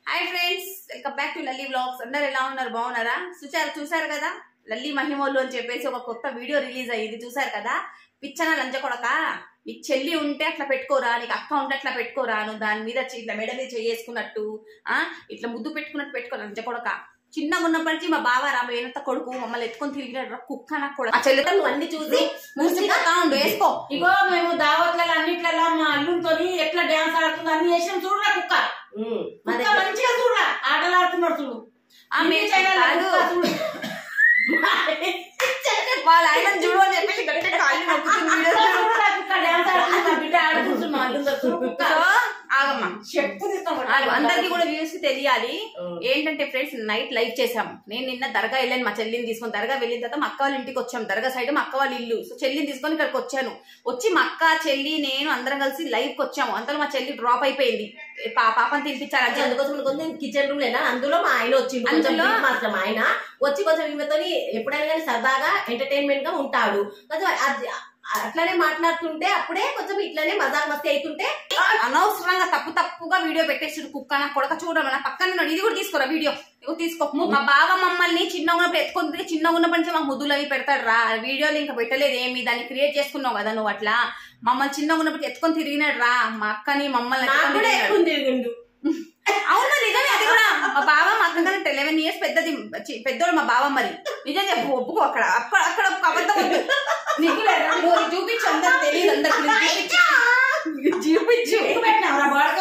Hi friends welcome back to Lalli vlogs అందరు ఎలా ఉన్నారు బాగున్నారా చూసారు చూసారు కదా లల్లీ మహిమోళ్ళు అని చెప్పేసి ఒక కొత్త వీడియో రిలీజ్ అయ్యింది చూసారు కదా పిచ్చన లంచ కొడక నీకు చెల్లి ఉంటే అట్లా పెట్టుకోరా నీకు అక్క ఉంటే అట్లా పెట్టుకోరా నువ్వు దాని మీద చి- ఇట్లా మెడ మీద చేసుకున్నట్టు ఆ ఇట్లా ముద్దు పెట్టుకున్నట్టు పెట్టుకో లంచ కొడక చిన్నగా ఉన్నప్పటి నుంచి మా బావ రా మేనత్త కొడుకు మమ్మల్ని ఎత్తుకొని తిరిగిన కుక్క నాకు కూడా ఆ చెల్లితో నువ్వు అన్ని చూసి మురిసిపోతా ఉండు వేసుకో ఇగో మేము దావత్లలో అన్నిట్లలో మా అల్లుతో ఎట్లా డాన్స్ ఆడుతుంది అన్ని చేసాం చూడరా కుక్క కుక్క మంచిగా చూడరా ఆటలు ఆడుతున్నాడు చూడు ఆ ఇన్ని మే- చైనాలో కాదు. కుక్క చూడు వాళ్ళ ఆయన చూడు అని చెప్పేసి గట్టిగా కాళ్ళు నొక్కుతుంది వీడియో చూడరా కుక్క డాన్స్ ఆడుతుంది మా బిడ్డ ఆడుకుంటుంది మా అల్లుతో చూడు కుక్క సో, ఆగమ్మా చెప్పు తీస్తాం ఆగు, అందరికీ కూడా వ్యూస్ తెలియాలి ఏంటంటే ఫ్రెండ్స్ నైట్ లైవ్ చేసాం నేను నిన్న దర్గా వెళ్ళాను మా చెల్లిని తీసుకొని దర్గా వెళ్ళిన తర్వాత మా అక్క వాళ్ళ ఇంటికి వచ్చాం దర్గా సైడ్ మా అక్క వాళ్ళ ఇల్లు సో చెల్లిని తీసుకొని ఇక్కడికి వచ్చాను వచ్చి మా అక్క చెల్లి నేను అందరం కలిసి లైవ్ కి వచ్చాము అంతలో మా చెల్లి డ్రాప్ అయిపోయింది ఏ పా- పాపని తినిపించాలని అందుకోసం కొంచెం కిచెన్ రూమ్ లేనా అందులో మా ఆయన వచ్చిండు కొంచెం అందులో- beat మాత్రం ఆయన వచ్చి కొంచెం ఈమెతో ఎప్పుడైనా కానీ సరదాగా ఎంటర్టైన్మెంట్ గా ఉంటాడు కొంచెం అది- అట్లనే మాట్లాడుతుంటే అప్పుడే కొంచెం ఇట్లనే మజాక్ మస్తీ అవుతుంటే అనవసరంగా తప్పు తప్పుగా వీడియో పెట్టేసి కుక్క నా కొడక చూడడం నా పక్కన ఉన్నాడు. ఇది కూడా తీసుకోరా వీడియో ఇగో తీసుకో మా బావ మమ్మల్ని చిన్నగా ఉన్నప్పుడు ఎత్తుకొని చిన్నగా ఉన్నప్పటి నుంచి మాకు ముద్దులు అవి పెడతాడు రా వీడియోలు ఇంకా పెట్టలేదు ఏమి దాన్ని క్రియేట్ చేసుకున్నావు కదా నువ్వు అట్లా మమ్మల్ని చిన్నగా ఉన్నప్పుడు ఎత్తుకొని తిరిగినాడు రా మా అక్కని మమ్మల్ని నాకు ఎత్తుకొని కూడా తిరిగినాడు. ఎక్కువ తిరిగిండు అవును నిజమే అది కూడా మా బావ మా అక్క కంటే లెవెన్ ఇయర్స్ పెద్దది చి- పెద్దోడు మా బావ మరి నిజం చెప్పు ఒప్పుకో అక్కడ అక్కడ అక్కడ ఒక అబద్ధం వద్దు. నీకు లేదా? నువ్వు ఇది చూపించు అందరికి తెలియదు అందరికి చూపించు చూపించు ఎందుకు పెట్టినావురా బాడుకో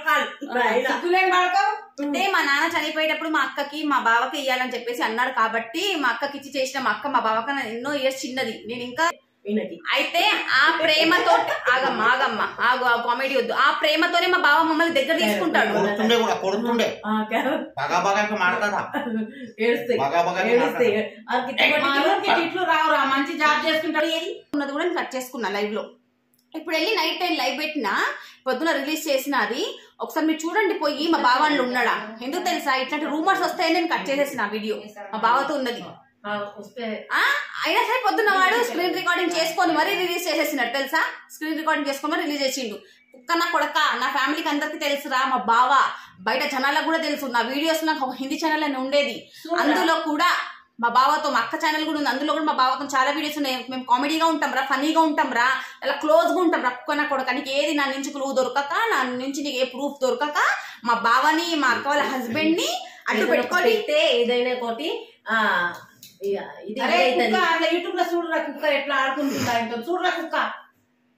ఆయన. సిగ్గులేని బాడుకో అంటే మా నాన్న చనిపోయేటప్పుడు మా అక్కకి మా బావకి ఇయ్యాలని చెప్పేసి అన్నాడు కాబట్టి మా అక్కకి ఇచ్చి చేసిన మా అక్క మా బావకన్నా ఎన్నో ఇయర్స్ చిన్నది నేను ఇంకా ఈయనకి అయితే ఆ ప్రేమతో ఆగమ్మ ఆగమ్మ ఆగు ఆ కామెడీ వద్దు ఆ ప్రేమతోనే మా బావ మమ్మల్ని దగ్గర తీసుకుంటాడు కొడుతుండే కూడా కొడుతుండే ఆ, క్యారెట్ బగా బగా మాడతా ఏడుస్తాయి బగా బగా ఏడుస్తాయి ఆ గిట్ట మా కొట్టి అల్లుడికి తిట్లు రావురా మంచి జాబ్ చేసుకుంటాడు ఉన్నది కూడా నేను కట్ చేసుకున్నా లైవ్ లో ఇప్పుడు వెళ్ళి నైట్ టైం లైవ్ పెట్టినా పొద్దున రిలీజ్ చేసిన అది ఒకసారి మీరు చూడండి పోయి మా బావాళ్ళు ఉన్నాడా ఎందుకు తెలుసా ఇట్లాంటి రూమర్స్ వస్తాయని నేను కట్ చేసేసిన ఆ వీడియో మా బావతో ఉన్నది ఆ, వస్తే ఆ అయినా సరే పొద్దున్న వాడు స్క్రీన్ రికార్డింగ్ చేసుకొని మరీ రిలీజ్ చేసేసినాడు తెలుసా స్క్రీన్ రికార్డింగ్ చేసుకొని మరీ రిలీజ్ చేసిండు కుక్క నా కొడక నా ఫ్యామిలీకి అందరికి తెలుసురా మా బావ బయట జనాలకు కూడా తెలుసు నా వీడియోస్ నాకు ఒక హిందీ ఛానల్ అని ఉండేది అందులో కూడా మా బావతో మా అక్క ఛానల్ కూడా ఉంది అందులో కూడా మా బావతో చాలా వీడియోస్ ఉన్నాయి మేము కామెడీగా ఉంటాం రా ఫనీగా ఉంటాం రా అలా క్లోజ్ గా ఉంటాం రా కుక్క నా కొడక నీకు ఏది నా నుంచి క్లూ దొరకక నా నుంచి నీకు ఏ ప్రూఫ్ దొరకక మా బావని మా అక్క వాళ్ళ హస్బెండ్ ని అడ్డు ఏదైనా పెట్టుకొని పెడితే ఏదైనా ఒకటి ఆ ఇక ఇది అరే ఇదైతది. కుక్క అట్లా యూట్యూబ్ లో చూడరా కుక్క ఎట్లా ఆడుకుంటుందా ఇంత చూడరా కుక్క